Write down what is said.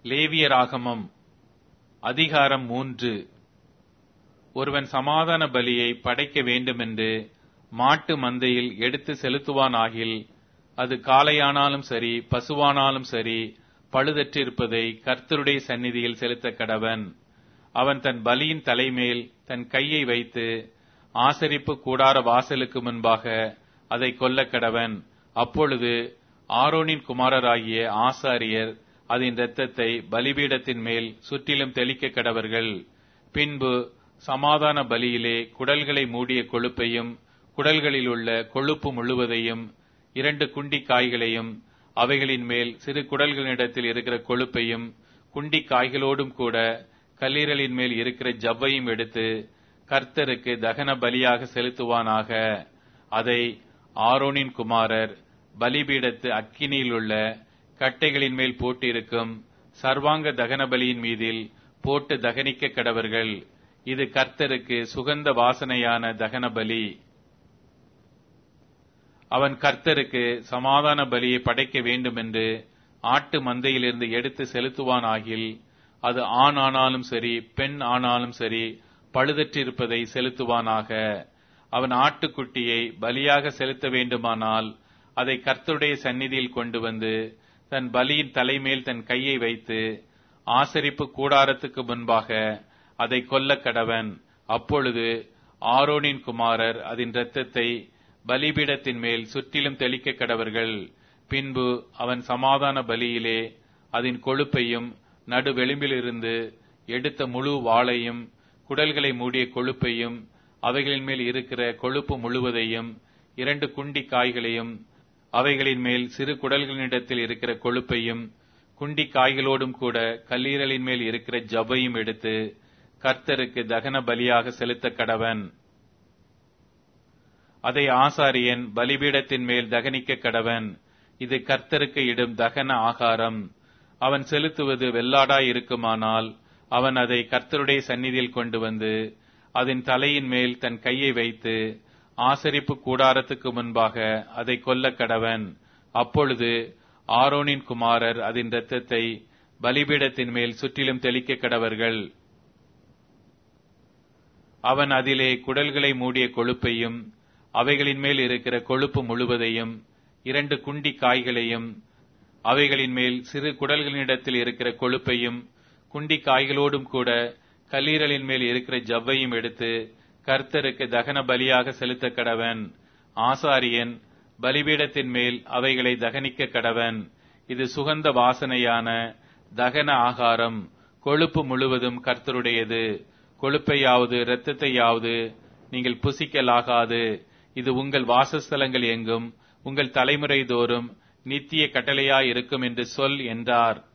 லேவியராகமம் அதிகாரம் மூன்று ஒருவன் சமாதான பலியை படைக்க வேண்டுமென்று மாட்டு மந்தையில் எடுத்து செலுத்துவானாகில் அது காளையானாலும் சரி பசுவானாலும் சரி பழுதற்றிருப்பதை கர்த்தருடைய சந்நிதியில் செலுத்த கடவன் அவன் தன் பலியின் தலைமேல் தன் கையை வைத்து ஆசரிப்பு கூடார வாசலுக்கு முன்பாக அதை கொல்ல கடவன் அப்பொழுது ஆரோனின் குமாரராகிய ஆசாரியர் அதன் இரத்தத்தை பலிபீடத்தின் மேல் சுற்றிலும் தெளிக்க கடவர்கள் பின்பு சமாதான பலியிலே குடல்களை மூடிய கொழுப்பையும் குடல்களில் உள்ள கொழுப்பு முழுவதையும் இரண்டு குண்டி காய்களையும் அவைகளின் மேல் சிறு குடல்களிடத்தில் இருக்கிற கொழுப்பையும் குண்டி காய்களோடும் கூட கல்லீரலின் மேல் இருக்கிற ஜவ்வையும் எடுத்து கர்த்தருக்கு தகன பலியாக செலுத்துவானாக அதை ஆரோனின் குமாரர் பலிபீடத்து அக்கினியில் உள்ள கட்டைகளின் மேல் போட்டிருக்கும் சர்வாங்க தகன பலியின் மீதில் போட்டு தகனிக்க கடவர்கள் இது கர்த்தருக்கு சுகந்த வாசனையான தகன பலி அவன் கர்த்தருக்கு சமாதான பலியை படைக்க வேண்டுமென்று ஆட்டு மந்தையிலிருந்து எடுத்து செலுத்துவானாகில் அது ஆண் ஆனாலும் சரி பெண் ஆனாலும் சரி பழுதற்றிருப்பதை செலுத்துவானாக அவன் ஆட்டுக்குட்டியை பலியாக செலுத்த வேண்டுமானால் அதை கர்த்தருடைய சந்நிதியில் கொண்டு வந்து தன் பலியின் தலைமேல் தன் கையை வைத்து ஆசரிப்பு கூடாரத்துக்கு முன்பாக அதை கொல்ல கடவன் அப்பொழுது ஆரோனின் குமாரர் அதன் இரத்தத்தை பலிபீடத்தின் மேல் சுற்றிலும் தெளிக்க கடவர்கள் பின்பு அவன் சமாதான பலியிலே அதன் கொழுப்பையும் நடு வெளிம்பிலிருந்து எடுத்த முழு வாளையும் குடல்களை மூடிய கொழுப்பையும் அவைகளின் மேல் இருக்கிற கொழுப்பு முழுவதையும் இரண்டு குண்டி காய்களையும் அவைகளின் மேல் சிறு குடல்களினிடத்தில் இருக்கிற கொழுப்பையும் குண்டி காய்களோடும் கூட கல்லீரலின் மேல் இருக்கிற ஜவ்வையும் எடுத்து கர்த்தருக்கு தகன பலியாக செலுத்த கடவன் அதை ஆசாரியன் பலிபீடத்தின் மேல் தகனிக்க கடவன் இது கர்த்தருக்கு இடும் தகன ஆகாரம் அவன் செலுத்துவது வெள்ளாடாய் இருக்குமானால் அவன் அதை கர்த்தருடைய சந்நிதியில் கொண்டு வந்து அதன் தலையின் மேல் தன் கையை வைத்து ஆசரிப்பு கூடாரத்துக்கு முன்பாக அதை கொல்ல கடவன் அப்பொழுது ஆரோனின் குமாரர் அதன் இரத்தத்தை பலிபீடத்தின் மேல் சுற்றிலும் தெளிக்க கடவர்கள் அவன் அதிலே குடல்களை மூடிய கொழுப்பையும் அவைகளின் மேல் இருக்கிற கொழுப்பு முழுவதையும் இரண்டு குண்டி காய்களையும் அவைகளின் மேல் சிறு குடல்களினிடத்தில் இருக்கிற கொழுப்பையும் குண்டி காய்களோடும் கூட கல்லீரலின் மேல் இருக்கிற ஜவ்வையும் எடுத்து கர்த்தருக்கு தகன பலியாக செலுத்த கடவன் ஆசாரியன் பலிபீடத்தின் மேல் அவைகளை தகனிக்க கடவன் இது சுகந்த வாசனையான தகன ஆகாரம் கொழுப்பு முழுவதும் கர்த்தருடையது கொழுப்பையாவது இரத்தத்தையாவது நீங்கள் புசிக்கலாகாது இது உங்கள் வாசஸ்தலங்கள் எங்கும் உங்கள் தலைமுறை தோறும் நித்திய கட்டளையாயிருக்கும் என்று சொல் என்றார்